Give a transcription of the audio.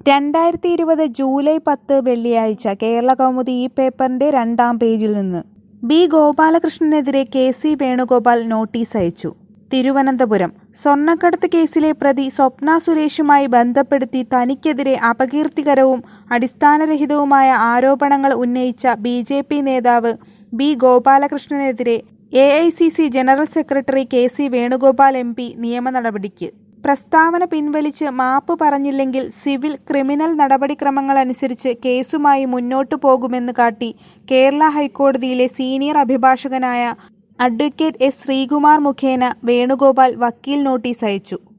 രണ്ടായിരത്തി ഇരുപത് ജൂലൈ പത്ത് വെള്ളിയാഴ്ച കേരളകൗമുദി ഈ പേപ്പറിന്റെ രണ്ടാം പേജിൽ നിന്ന് ബി ഗോപാലകൃഷ്ണനെതിരെ കെ സി വേണുഗോപാൽ നോട്ടീസ് അയച്ചു തിരുവനന്തപുരം സ്വർണ്ണക്കടത്ത് കേസിലെ പ്രതി സ്വപ്ന സുരേഷുമായി ബന്ധപ്പെടുത്തി തനിക്കെതിരെ അപകീർത്തികരവും അടിസ്ഥാനരഹിതവുമായ ആരോപണങ്ങൾ ഉന്നയിച്ച ബി ജെ പി നേതാവ് ബി ഗോപാലകൃഷ്ണനെതിരെ A I C C general secretary K C Venugopal M P നിയമ നടപടിക്ക് പ്രസ്താവന പിൻവലിച്ച് മാപ്പ് പറഞ്ഞില്ലെങ്കിൽ സിവിൽ ക്രിമിനൽ നടപടിക്രമങ്ങളനുസരിച്ച് കേസുമായി മുന്നോട്ടു പോകുമെന്ന് കാട്ടി കേരള ഹൈക്കോടതിയിലെ സീനിയർ അഭിഭാഷകനായ അഡ്വക്കേറ്റ് എസ് ശ്രീകുമാർ മുഖേന വേണുഗോപാൽ വക്കീൽ നോട്ടീസ് അയച്ചു